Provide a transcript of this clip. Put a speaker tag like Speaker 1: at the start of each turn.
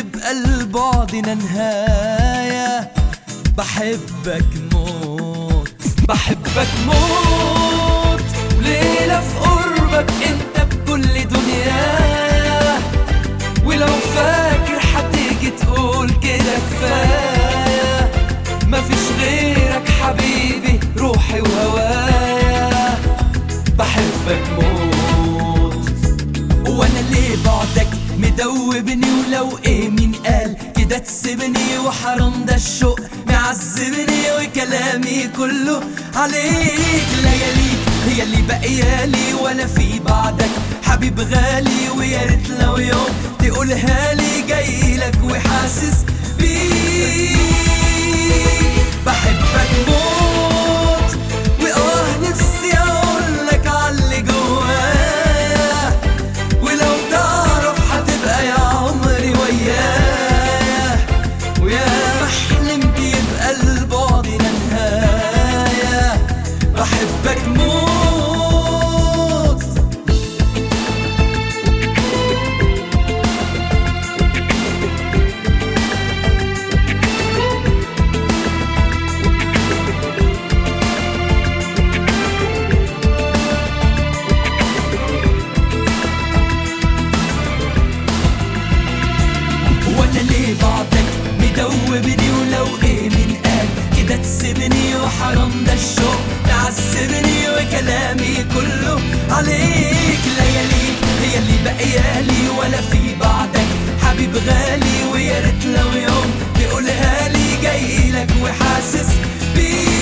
Speaker 1: يبقى لبعدنا نهاية بحبك موت بحبك موت وليلة في قربك انت بكل دنيايا ولو فاكر حتيجي تقول كده كفاية مفيش غيرك حبيبي روحي وهوايا بحبك موت وانا ليه بعدك مدوبني ولو ايه مين قال كده تسيبني وحرام ده الشوق معذبني وكلامي كله عليك لياليك هي اللي باقيالي ولا في بعدك حبيب غالي ويا ريت لو يوم تقولها لي جايلك وحاسس بيك بحبك موت واه نفسي اقولك عاللي جوايا ولو تعرف هتبقى يا عمري ويايا ويا ما حلمت يبقى لبعدنا نهاية بحبك موت وانا ليه بعدك مدوبني ولو ايه من قال كده تسيبني وحرام ده الشوق تعذبني وكلامي كله عليك لياليك هي اللي باقيالي ولا في بعدك حبيب غالي ويا ريت لو يوم تقولها لي جايلك وحاسس بيك